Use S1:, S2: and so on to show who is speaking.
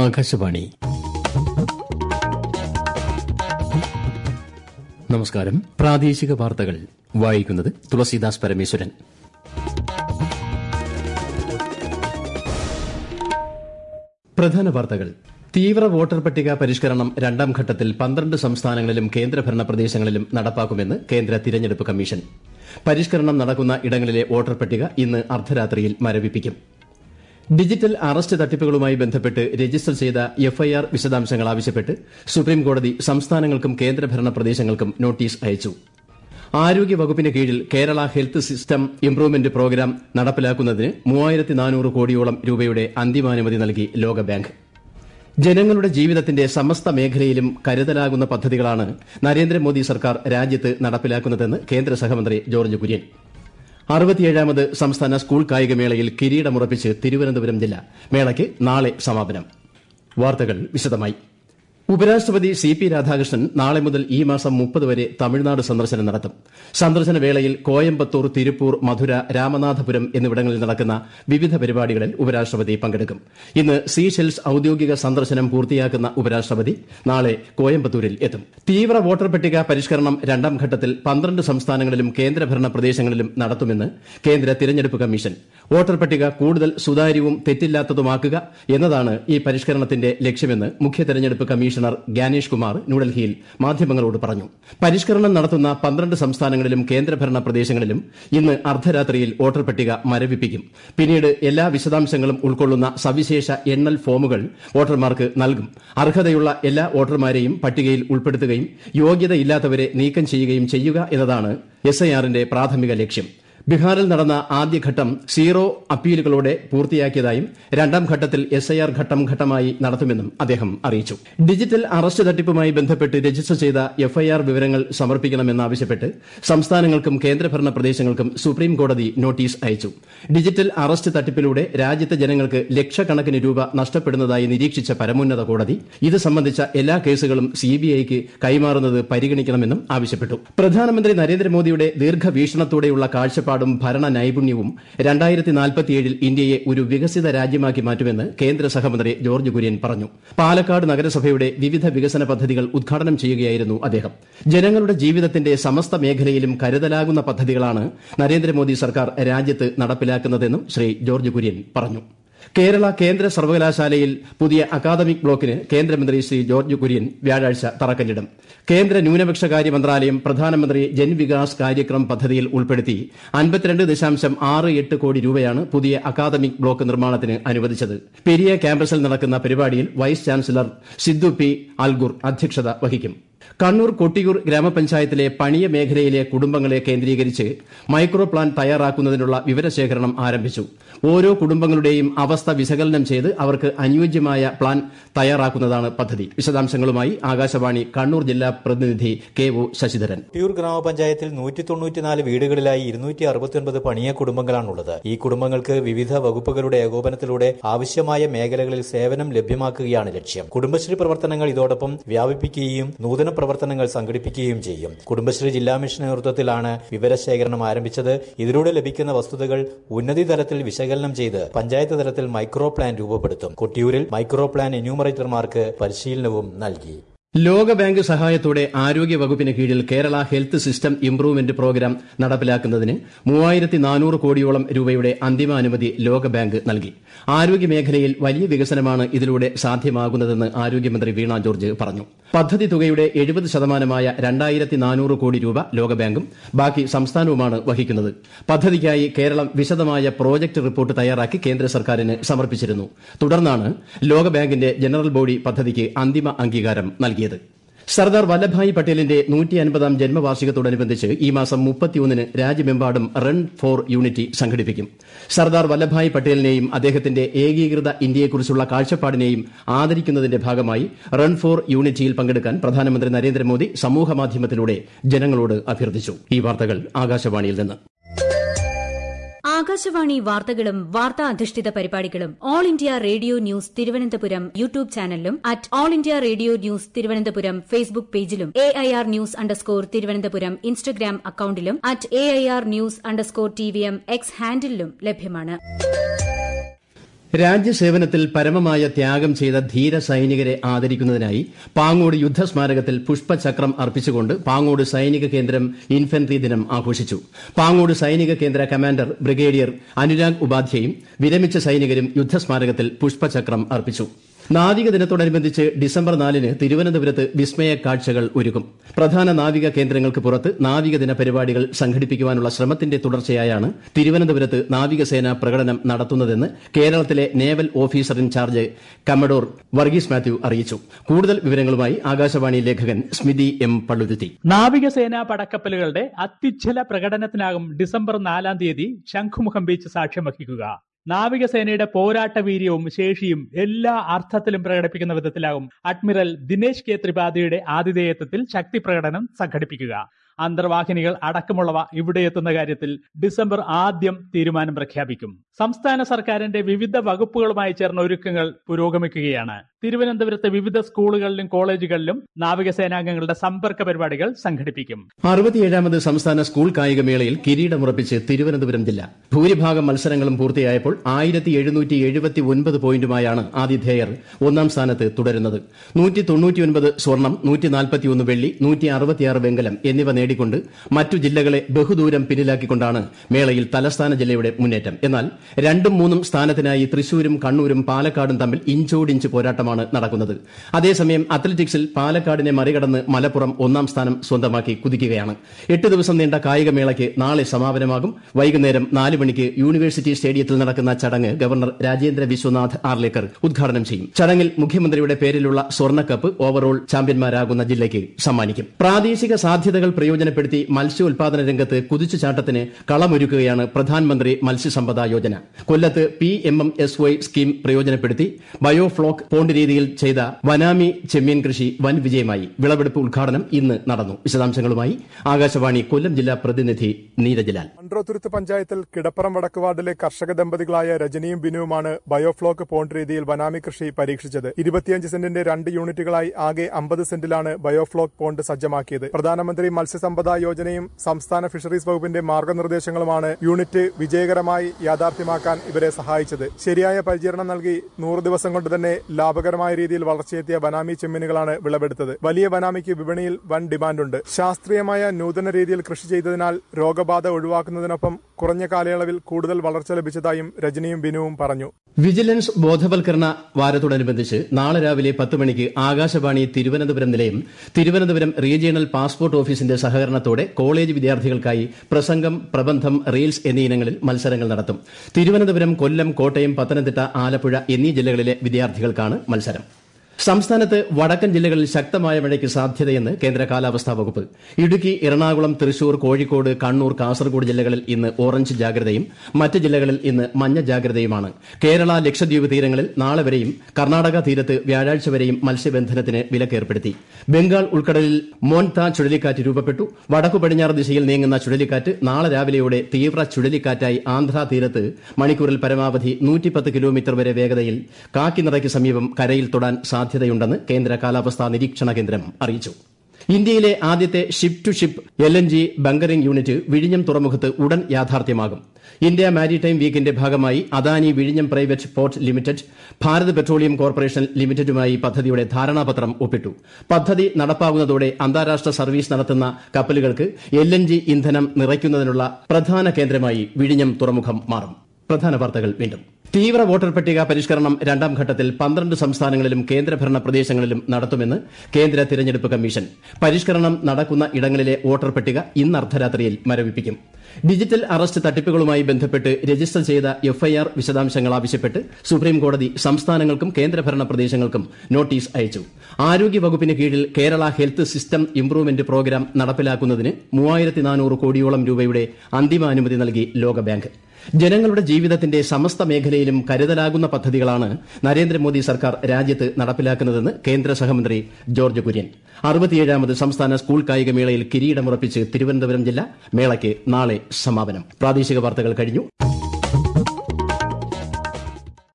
S1: ആകാശവാണി നമസ്കാരം പ്രാദേശിക വാർത്തകൾ വായിക്കുന്നത് തുളസീദാസ് പരമേശ്വരൻ പ്രധാന വാർത്തകൾ തീവ്ര വോട്ടർ പട്ടിക പരിഷ്കരണം രണ്ടാം ഘട്ടത്തിൽ പന്ത്രണ്ട് സംസ്ഥാനങ്ങളിലും കേന്ദ്രഭരണ പ്രദേശങ്ങളിലും നടപ്പാക്കുമെന്ന് കേന്ദ്ര തിരഞ്ഞെടുപ്പ് കമ്മീഷൻ പരിഷ്കരണം നടക്കുന്ന ഇടങ്ങളിലെ വോട്ടർ പട്ടിക ഇന്ന് അർദ്ധരാത്രിയിൽ മരവിപ്പിക്കും ഡിജിറ്റൽ അറസ്റ്റ് തട്ടിപ്പുകളുമായി ബന്ധപ്പെട്ട് രജിസ്റ്റർ ചെയ്ത എഫ്ഐആർ വിശദാംശങ്ങൾ ആവശ്യപ്പെട്ട് സുപ്രീംകോടതി സംസ്ഥാനങ്ങൾക്കും കേന്ദ്രഭരണ പ്രദേശങ്ങൾക്കും നോട്ടീസ് അയച്ചു ആരോഗ്യ വകുപ്പിന് കീഴിൽ Kerala health system improvement programme നടപ്പിലാക്കുന്നതിന് മൂവായിരത്തി നാനൂറ് കോടിയോളം രൂപയുടെ അന്തിമാനുമതി നൽകി ലോകബാങ്ക് ജനങ്ങളുടെ ജീവിതത്തിന്റെ സമസ്ത മേഖലയിലും കരുതലാകുന്ന പദ്ധതികളാണ് നരേന്ദ്രമോദി സർക്കാർ രാജ്യത്ത് നടപ്പിലാക്കുന്നതെന്ന് കേന്ദ്ര സഹമന്ത്രി ജോർജ് കുര്യൻ അറുപത്തിയേഴാമത് സംസ്ഥാന സ്കൂൾ കായികമേളയിൽ കിരീടമുറപ്പിച്ച് തിരുവനന്തപുരം ജില്ല മേളയ്ക്ക് നാളെ സമാപനം വാർത്തകൾ വിശദമായി ഉപരാഷ്ട്രപതി സി പി രാധാകൃഷ്ണൻ നാളെ മുതൽ ഈ മാസം മുപ്പത് വരെ തമിഴ്നാട് സന്ദർശനം നടത്തും സന്ദർശന വേളയിൽ കോയമ്പത്തൂർ തിരുപ്പൂർ മധുര രാമനാഥപുരം എന്നിവിടങ്ങളിൽ നടക്കുന്ന വിവിധ പരിപാടികളിൽ ഉപരാഷ്ട്രപതി പങ്കെടുക്കും ഇന്ന് സീഷെൽസ് ഔദ്യോഗിക സന്ദർശനം പൂർത്തിയാക്കുന്ന ഉപരാഷ്ട്രപതി നാളെ കോയമ്പത്തൂരിൽ എത്തും തീവ്ര വോട്ടർ പട്ടിക പരിഷ്കരണം രണ്ടാം ഘട്ടത്തിൽ പന്ത്രണ്ട് സംസ്ഥാനങ്ങളിലും കേന്ദ്രഭരണ പ്രദേശങ്ങളിലും നടത്തുമെന്ന് കേന്ദ്ര തിരഞ്ഞെടുപ്പ് കമ്മീഷൻ വോട്ടർ പട്ടിക കൂടുതൽ സുതാര്യവും തെറ്റില്ലാത്തതുമാക്കുക എന്നതാണ് ഈ പരിഷ്കരണത്തിന്റെ ലക്ഷ്യമെന്ന് മുഖ്യ തെരഞ്ഞെടുപ്പ് കമ്മീഷണർ ഗ്യാനേഷ് കുമാർ ന്യൂഡൽഹിയിൽ മാധ്യമങ്ങളോട് പറഞ്ഞു പരിഷ്കരണം നടത്തുന്ന പന്ത്രണ്ട് സംസ്ഥാനങ്ങളിലും കേന്ദ്രഭരണ പ്രദേശങ്ങളിലും ഇന്ന് അർദ്ധരാത്രിയിൽ വോട്ടർ പട്ടിക മരവിപ്പിക്കും പിന്നീട് എല്ലാ വിശദാംശങ്ങളും ഉൾക്കൊള്ളുന്ന സവിശേഷ എണ്ണൽ ഫോമുകൾ വോട്ടർമാർക്ക് നൽകും അർഹതയുള്ള എല്ലാ വോട്ടർമാരെയും പട്ടികയിൽ ഉൾപ്പെടുത്തുകയും യോഗ്യതയില്ലാത്തവരെ നീക്കം ചെയ്യുകയും ചെയ്യുക എന്നതാണ് എസ്ഐആറിന്റെ പ്രാഥമിക ലക്ഷ്യം ബീഹാറിൽ നടന്ന ആദ്യഘട്ടം സീറോ അപ്പീലുകളോടെ പൂർത്തിയാക്കിയതായും രണ്ടാം ഘട്ടത്തിൽ എസ്ഐആർ ഘട്ടം ഘട്ടമായി നടത്തുമെന്നും അദ്ദേഹം അറിയിച്ചു ഡിജിറ്റൽ അറസ്റ്റ് തട്ടിപ്പുമായി ബന്ധപ്പെട്ട് രജിസ്റ്റർ ചെയ്ത എഫ്ഐആർ വിവരങ്ങൾ സമർപ്പിക്കണമെന്നാവശ്യപ്പെട്ട് സംസ്ഥാനങ്ങൾക്കും കേന്ദ്രഭരണ പ്രദേശങ്ങൾക്കും സുപ്രീം കോടതി നോട്ടീസ് അയച്ചു ഡിജിറ്റൽ അറസ്റ്റ് തട്ടിപ്പിലൂടെ രാജ്യത്തെ ജനങ്ങൾക്ക് ലക്ഷക്കണക്കിന് രൂപ നഷ്ടപ്പെടുന്നതായി നിരീക്ഷിച്ച പരമോന്നത കോടതി ഇത് സംബന്ധിച്ച എല്ലാ കേസുകളും സിബിഐക്ക് കൈമാറുന്നത് പരിഗണിക്കണമെന്നും ആവശ്യപ്പെട്ടു പ്രധാനമന്ത്രി നരേന്ദ്രമോദിയുടെ ദീർഘവീക്ഷണത്തോടെയുള്ള കാഴ്ചപ്പാടും ഭരണ നൈപുണ്യവും രണ്ടായിരത്തി നാൽപ്പത്തിയേഴിൽ ഇന്ത്യയെ ഒരു വികസിത രാജ്യമാക്കി മാറ്റുമെന്ന് കേന്ദ്ര സഹമന്ത്രി ജോർജ് കുര്യൻ പറഞ്ഞു പാലക്കാട് നഗരസഭയുടെ വിവിധ വികസന പദ്ധതികൾ ഉദ്ഘാടനം ചെയ്യുകയായിരുന്നു അദ്ദേഹം ജനങ്ങളുടെ ജീവിതത്തിന്റെ സമസ്ത മേഖലയിലും കരുതലാകുന്ന പദ്ധതികളാണ് നരേന്ദ്രമോദി സർക്കാർ രാജ്യത്ത് നടപ്പിലാക്കുന്നതെന്നും ശ്രീ ജോർജ് കുര്യൻ പറഞ്ഞു കേരള കേന്ദ്ര സർവകലാശാലയിൽ പുതിയ അക്കാദമിക് ബ്ലോക്കിന് കേന്ദ്രമന്ത്രി ശ്രീ ജോർജ് കുര്യൻ വ്യാഴാഴ്ച തറക്കല്ലിടും കേന്ദ്ര ന്യൂനപക്ഷകാര്യ മന്ത്രാലയം പ്രധാനമന്ത്രി ജൻവികാസ് കാര്യക്രം പദ്ധതിയിൽ ഉൾപ്പെടുത്തി അൻപത്തിരണ്ട് ദശാംശം ആറ് എട്ട് കോടി രൂപയാണ് പുതിയ അക്കാദമിക് ബ്ലോക്ക് നിർമ്മാണത്തിന് അനുവദിച്ചത് പെരിയ ക്യാമ്പസിൽ നടക്കുന്ന പരിപാടിയിൽ vice chancellor Siddu P Algur അധ്യക്ഷത വഹിക്കും കണ്ണൂർ കൊട്ടിയൂർ ഗ്രാമപഞ്ചായത്തിലെ പണിയ മേഖലയിലെ കുടുംബങ്ങളെ കേന്ദ്രീകരിച്ച് മൈക്രോ പ്ലാൻ തയ്യാറാക്കുന്നതിനുള്ള വിവരശേഖരണം ആരംഭിച്ചു ഓരോ കുടുംബങ്ങളുടെയും അവസ്ഥ വിശകലനം ചെയ്ത് അവർക്ക് അനുയോജ്യമായ പ്ലാൻ തയ്യാറാക്കുന്നതാണ് പദ്ധതി വിശദാംശങ്ങളുമായി ആകാശവാണി കണ്ണൂർ ജില്ലാ പ്രതിനിധി കെ ഒ ശശിധരൻ
S2: കൊട്ടിയൂർ ഗ്രാമപഞ്ചായത്തിൽ നൂറ്റി തൊണ്ണൂറ്റിനാല് വീടുകളിലായി ഇരുന്നൂറ്റി അറുപത്തിയൊൻപത് പണിയ കുടുംബങ്ങളാണുള്ളത് ഈ കുടുംബങ്ങൾക്ക് വിവിധ വകുപ്പുകളുടെ ഏകോപനത്തിലൂടെ ആവശ്യമായ മേഖലകളിൽ സേവനം ലഭ്യമാക്കുകയാണ് ലക്ഷ്യം കുടുംബശ്രീ പ്രവർത്തനങ്ങൾ ഇതോടൊപ്പം വ്യാപിപ്പിക്കുകയും നൂതന പ്രവർത്തനങ്ങൾ സംഘടിപ്പിക്കുകയും ചെയ്യും കുടുംബശ്രീ ജില്ലാ മിഷൻ നേതൃത്വത്തിലാണ് വിവരശേഖരണം ആരംഭിച്ചത് ഇതിലൂടെ ലഭിക്കുന്ന വസ്തുതകൾ ഉന്നതി തലത്തിൽ വിശകലനം ചെയ്ത് പഞ്ചായത്ത് തലത്തിൽ മൈക്രോ പ്ലാൻ രൂപപ്പെടുത്തും കൊട്ടിയൂരിൽ മൈക്രോ പ്ലാൻ എന്യൂമറേറ്റർമാർക്ക് പരിശീലനവും നൽകി
S1: ലോകബാങ്ക് സഹായത്തോടെ ആരോഗ്യ വകുപ്പിന് കീഴിൽ Kerala health system improvement programme നടപ്പിലാക്കുന്നതിന് മൂവായിരത്തി നാനൂറ് കോടിയോളം രൂപയുടെ അന്തിമാനുമതി ലോകബാങ്ക് നൽകി ആരോഗ്യ മേഖലയിൽ വലിയ വികസനമാണ് ഇതിലൂടെ സാധ്യമാകുന്നതെന്ന് ആരോഗ്യമന്ത്രി വീണ ജോർജ് പറഞ്ഞു പദ്ധതി തുകയുടെ എഴുപത് ശതമാനമായ രണ്ടായിരത്തി നാനൂറ് കോടി രൂപ ലോകബാങ്കും ബാക്കി സംസ്ഥാനവുമാണ് വഹിക്കുന്നത് പദ്ധതിക്കായി കേരളം വിശദമായ പ്രോജക്ട് റിപ്പോർട്ട് തയ്യാറാക്കി കേന്ദ്ര സർക്കാരിന് സമർപ്പിച്ചിരുന്നു തുടർന്നാണ് ലോകബാങ്കിന്റെ ജനറൽ ബോഡി പദ്ധതിക്ക് അന്തിമ അംഗീകാരം നൽകിയത് സർദാർ വല്ലഭായ് പട്ടേലിന്റെ നൂറ്റി അൻപതാം ജന്മവാർഷികത്തോടനുബന്ധിച്ച് ഈ മാസം മുപ്പത്തിയൊന്നിന് രാജ്യമെമ്പാടും റൺ ഫോർ യൂണിറ്റി സംഘടിപ്പിക്കും സർദാർ വല്ലഭായ് പട്ടേലിനെയും അദ്ദേഹത്തിന്റെ ഏകീകൃത ഇന്ത്യയെക്കുറിച്ചുള്ള കാഴ്ചപ്പാടിനെയും ആദരിക്കുന്നതിന്റെ ഭാഗമായി റൺ ഫോർ യൂണിറ്റിയിൽ പങ്കെടുക്കാൻ പ്രധാനമന്ത്രി നരേന്ദ്രമോദി സമൂഹമാധ്യമത്തിലൂടെ ജനങ്ങളോട് അഭ്യർത്ഥിച്ചു ഈ വാർത്തകൾ ആകാശവാണിയിൽ നിന്ന്
S3: ആകാശവാണി വാർത്തകളും വാർത്താ അധിഷ്ഠിത പരിപാടികളും all India radio news Thiruvananthapuram YouTube ചാനലിലും at all India radio news Thiruvananthapuram Facebook പേജിലും A I R news underscore Thiruvananthapuram Instagram അക്കൌണ്ടിലും at A I R news underscore T V M X ഹാൻഡിലും ലഭ്യമാണ്
S1: രാജ്യസേവനത്തിൽ പരമമായ ത്യാഗം ചെയ്ത ധീര സൈനികരെ ആദരിക്കുന്നതിനായി പാങ്ങോട് യുദ്ധസ്മാരകത്തിൽ പുഷ്പചക്രം അർപ്പിച്ചുകൊണ്ട് പാങ്ങോട് സൈനിക കേന്ദ്രം ഇൻഫൻട്രി ദിനം ആഘോഷിച്ചു പാങ്ങോട് സൈനിക കേന്ദ്ര കമാൻഡർ ബ്രിഗേഡിയർ അനുരാഗ് ഉപാധ്യയും വിരമിച്ച സൈനികരും യുദ്ധസ്മാരകത്തിൽ പുഷ്പചക്രം അർപ്പിച്ചു നാവിക ദിനത്തോടനുബന്ധിച്ച് ഡിസംബർ നാലിന് തിരുവനന്തപുരത്ത് വിസ്മയ കാഴ്ചകൾ ഒരുക്കും പ്രധാന നാവിക കേന്ദ്രങ്ങൾക്ക് പുറത്ത് നാവിക ദിന പരിപാടികൾ സംഘടിപ്പിക്കുവാനുള്ള ശ്രമത്തിന്റെ തുടർച്ചയായാണ് തിരുവനന്തപുരത്ത് നാവികസേന പ്രകടനം നടത്തുന്നതെന്ന് കേരളത്തിലെ naval officer in charge commodore Varghese Mathew അറിയിച്ചു കൂടുതൽ വിവരങ്ങളുമായി ആകാശവാണി ലേഖകൻ സ്മിതി എം പള്ളുരുത്തി
S4: നാവികസേനാ പടക്കപ്പലുകളുടെ അത്യുജ്വല പ്രകടനത്തിനാകും ഡിസംബർ നാലാം തീയതി ശംഖുമുഖം ബീച്ച് സാക്ഷ്യം വഹിക്കുക നാവികസേനയുടെ പോരാട്ട വീര്യവും ശേഷിയും എല്ലാ അർത്ഥത്തിലും പ്രകടിപ്പിക്കുന്ന വിധത്തിലാകും അഡ്മിറൽ ദിനേശ് കെ ത്രിപാഠിയുടെ ആതിഥേയത്വത്തിൽ ശക്തി പ്രകടനം സംഘടിപ്പിക്കുക അന്തർവാഹിനികൾ അടക്കമുള്ളവ ഇവിടെ എത്തുന്ന കാര്യത്തിൽ ഡിസംബർ ആദ്യം തീരുമാനം പ്രഖ്യാപിക്കും സംസ്ഥാന സർക്കാരിന്റെ വിവിധ വകുപ്പുകളുമായി ചേർന്ന ഒരുക്കങ്ങൾ പുരോഗമിക്കുകയാണ് തിരുവനന്തപുരത്തെ വിവിധ സ്കൂളുകളിലും കോളേജുകളിലും നാവികസേനാംഗങ്ങളുടെ സമ്പർക്ക പരിപാടികൾ സംഘടിപ്പിക്കും
S1: അറുപത്തിയേഴാമത് സംസ്ഥാന സ്കൂൾ കായികമേളയിൽ കിരീടമുറപ്പിച്ച് തിരുവനന്തപുരം ജില്ല ഭൂരിഭാഗം മത്സരങ്ങളും പൂർത്തിയായപ്പോൾ ആയിരത്തി എഴുന്നൂറ്റി എഴുപത്തി ഒൻപത് പോയിന്റുമായാണ് ആതിഥേയർ ഒന്നാം സ്ഥാനത്ത് തുടരുന്നത് നൂറ്റി തൊണ്ണൂറ്റിയൊൻപത് സ്വർണം നൂറ്റി നാൽപ്പത്തിയൊന്ന് വെള്ളി നൂറ്റി അറുപത്തിയാറ് വെങ്കലം എന്നിവ നേടിക്കൊണ്ട് മറ്റു ജില്ലകളെ ബഹുദൂരം പിന്നിലാക്കിക്കൊണ്ടാണ് മേളയിൽ തലസ്ഥാന ജില്ലയുടെ മുന്നേറ്റം എന്നാൽ രണ്ടും മൂന്നും സ്ഥാനത്തിനായി തൃശൂരും കണ്ണൂരും പാലക്കാടും തമ്മിൽ ഇഞ്ചോടിഞ്ച് പോരാട്ടമാണ് നടക്കുന്നത് അതേസമയം അത്ലറ്റിക്സിൽ പാലക്കാടിനെ മറികടന്ന് മലപ്പുറം ഒന്നാം സ്ഥാനം സ്വന്തമാക്കി കുതിക്കുകയാണ് എട്ട് ദിവസം നീണ്ട കായികമേളയ്ക്ക് നാളെ സമാപനമാകും വൈകുന്നേരം നാല് മണിക്ക് യൂണിവേഴ്സിറ്റി സ്റ്റേഡിയത്തിൽ നടക്കുന്ന ചടങ്ങ് ഗവർണർ രാജേന്ദ്ര വിശ്വനാഥ് ആർലേക്കർ ഉദ്ഘാടനം ചെയ്യും ചടങ്ങിൽ മുഖ്യമന്ത്രിയുടെ പേരിലുള്ള സ്വർണ്ണക്കപ്പ് ഓവറോൾ ചാമ്പ്യന്മാരാകുന്ന ജില്ലയ്ക്ക് സമ്മാനിക്കും പ്രാദേശിക സാധ്യതകൾ പ്രയോജനപ്പെടുത്തി മത്സ്യോൽപാദന രംഗത്ത് കുതിച്ചുചാട്ടത്തിന് കളമൊരുക്കുകയാണ് പ്രധാനമന്ത്രി മത്സ്യസമ്പദാ യോജന കൊല്ലത്ത് P M M S Y scheme പ്രയോജനപ്പെടുത്തി ബയോഫ്ലോക്ക് പോണ്ട് രീതിയിൽ ചെയ്ത വനാമി ചെമ്മീൻ കൃഷി വൻ വിജയമായി വിളവെടുപ്പ് ഉദ്ഘാടനം ഇന്ന് നടന്നു വിശദാംശങ്ങളുമായി ആകാശവാണി കൊല്ലം ജില്ലാ പ്രതിനിധി നീരജലാൽ
S5: മൺട്രോത്തുരുത്ത് പഞ്ചായത്തിൽ കിടപ്പറം വടക്ക് വാർഡിലെ കർഷക ദമ്പതികളായ രജനിയും ബിനുവുമാണ് ബയോഫ്ലോക്ക് പോണ്ട് രീതിയിൽ വനാമി കൃഷി പരീക്ഷിച്ചത് ഇരുപത്തിയഞ്ച് സെന്റിന്റെ രണ്ട് യൂണിറ്റുകളായി ആകെ അമ്പത് സെന്റിലാണ് ബയോഫ്ലോക്ക് പോണ്ട് സജ്ജമാക്കിയത് പ്രധാനമന്ത്രി മത്സ്യസമ്പദാ യോജനയും സംസ്ഥാന ഫിഷറീസ് വകുപ്പിന്റെ മാർഗനിർദ്ദേശങ്ങളുമാണ് യൂണിറ്റ് വിജയകരമായി യാഥാർത്ഥ്യമാക്കാൻ ഇവരെ സഹായിച്ചത് ശരിയായ പരിചരണം നൽകി നൂറ് ദിവസം കൊണ്ട് തന്നെ ലാഭകരമായ രീതിയിൽ വളർച്ചയെത്തിയ വനാമി ചെമ്മീനുകളാണ് വിളവെടുത്തത് വലിയ വനാമിക്ക് വിപണിയിൽ വൻ ഡിമാൻഡുണ്ട് ശാസ്ത്രീയമായ നൂതന രീതിയിൽ കൃഷി ചെയ്തതിനാൽ രോഗബാധ ഒഴിവാക്കുന്നതിനൊപ്പം കുറഞ്ഞ കാലയളവിൽ കൂടുതൽ വളർച്ച ലഭിച്ചതായും രജനിയും ബിനുവും പറഞ്ഞു
S1: വിജിലൻസ് ബോധവൽക്കരണ വാരത്തോടനുബന്ധിച്ച് നാളെ രാവിലെ പത്ത് മണിക്ക് ആകാശവാണി തിരുവനന്തപുരം നിലയം തിരുവനന്തപുരം റീജിയണൽ പാസ്പോർട്ട് ഓഫീസിന്റെ സഹകരണത്തോടെ കോളേജ് വിദ്യാർത്ഥികൾക്കായി പ്രസംഗം പ്രബന്ധം റീൽസ് എന്നീ ഇനങ്ങളിൽ മത്സരങ്ങൾ നടത്തും തിരുവനന്തപുരം കൊല്ലം കോട്ടയം പത്തനംതിട്ട ആലപ്പുഴ എന്നീ ജില്ലകളിലെ വിദ്യാർത്ഥികൾക്കാണ് മത്സരം സംസ്ഥാനത്ത് വടക്കൻ ജില്ലകളിൽ ശക്തമായ മഴയ്ക്ക് സാധ്യതയെന്ന് കേന്ദ്ര കാലാവസ്ഥാ വകുപ്പ് ഇടുക്കി എറണാകുളം തൃശൂർ കോഴിക്കോട് കണ്ണൂർ കാസർഗോഡ് ജില്ലകളിൽ ഇന്ന് ഓറഞ്ച് ജാഗ്രതയും മറ്റ് ജില്ലകളിൽ ഇന്ന് മഞ്ഞ ജാഗ്രതയുമാണ് കേരള ലക്ഷദ്വീപ് തീരങ്ങളിൽ നാളെ വരെയും കർണാടക തീരത്ത് വ്യാഴാഴ്ച വരെയും മത്സ്യബന്ധനത്തിന് വിലക്കേർപ്പെടുത്തി ബംഗാൾ ഉൾക്കടലിൽ മോൻത ചുഴലിക്കാറ്റ് രൂപപ്പെട്ടു വടക്കു പടിഞ്ഞാറ് ദിശയിൽ നീങ്ങുന്ന ചുഴലിക്കാറ്റ് നാളെ രാവിലെയോടെ തീവ്ര ചുഴലിക്കാറ്റായി ആന്ധ്രാ തീരത്ത് മണിക്കൂറിൽ പരമാവധി നൂറ്റിപ്പത്ത് കിലോമീറ്റർ വരെ വേഗതയിൽ കാക്കിനിറയ്ക്ക് സമീപം കരയിൽ തൊടാൻ സാധ്യതയുണ്ടെന്ന് കേന്ദ്ര കാലാവസ്ഥാ നിരീക്ഷണ കേന്ദ്രം അറിയിച്ചു ഇന്ത്യയിലെ ആദ്യത്തെ ship to ship L N G bunkering unit വിഴിഞ്ഞം തുറമുഖത്ത് ഉടൻ യാഥാർത്ഥ്യമാകും ഇന്ത്യ മാരിടൈം വീക്കിന്റെ ഭാഗമായി അദാനി വിഴിഞ്ഞം private port limited Bharat petroleum corporation ലിമിറ്റഡുമായി പദ്ധതിയുടെ ധാരണാപത്രം ഒപ്പിട്ടു പദ്ധതി നടപ്പാകുന്നതോടെ അന്താരാഷ്ട്ര സർവീസ് നടത്തുന്ന കപ്പലുകൾക്ക് എൽ എൻ ജി ഇന്ധനം നിറയ്ക്കുന്നതിനുള്ള പ്രധാന കേന്ദ്രമായി വിഴിഞ്ഞം തുറമുഖം മാറും പ്രധാന വാർത്തകൾ വീണ്ടും തീവ്ര വോട്ടർ പട്ടിക പരിഷ്കരണം രണ്ടാം ഘട്ടത്തിൽ പന്ത്രണ്ട് സംസ്ഥാനങ്ങളിലും കേന്ദ്രഭരണ പ്രദേശങ്ങളിലും നടത്തുമെന്ന് കേന്ദ്ര തിരഞ്ഞെടുപ്പ് കമ്മീഷൻ പരിഷ്കരണം നടക്കുന്ന ഇടങ്ങളിലെ വോട്ടർ പട്ടിക ഇന്ന് അർദ്ധരാത്രിയിൽ മരവിപ്പിക്കും ഡിജിറ്റൽ അറസ്റ്റ് തട്ടിപ്പുകളുമായി ബന്ധപ്പെട്ട് രജിസ്റ്റർ ചെയ്ത എഫ്ഐആർ വിശദാംശങ്ങൾ ആവശ്യപ്പെട്ട് സുപ്രീംകോടതി സംസ്ഥാനങ്ങൾക്കും കേന്ദ്രഭരണ പ്രദേശങ്ങൾക്കും നോട്ടീസ് അയച്ചു ആരോഗ്യ വകുപ്പിന് കീഴിൽ Kerala health system improvement programme നടപ്പിലാക്കുന്നതിന് മൂവായിരത്തി നാനൂറ് കോടിയോളം രൂപയുടെ അന്തിമാനുമതി നൽകി ലോകബാങ്ക് ജനങ്ങളുടെ ജീവിതത്തിന്റെ സമസ്ത മേഖലയിലും കരുതലാകുന്ന പദ്ധതികളാണ് നരേന്ദ്രമോദി സർക്കാർ രാജ്യത്ത് നടപ്പിലാക്കുന്നതെന്ന് കേന്ദ്ര സഹമന്ത്രി ജോർജ് കുര്യൻ അറുപത്തിയേഴാമത് സംസ്ഥാന സ്കൂൾ കായികമേളയിൽ കിരീടമുറപ്പിച്ച് തിരുവനന്തപുരം ജില്ല മേളയ്ക്ക് നാളെ സമാപനം പ്രാദേശിക വാർത്തകൾ കഴിഞ്ഞു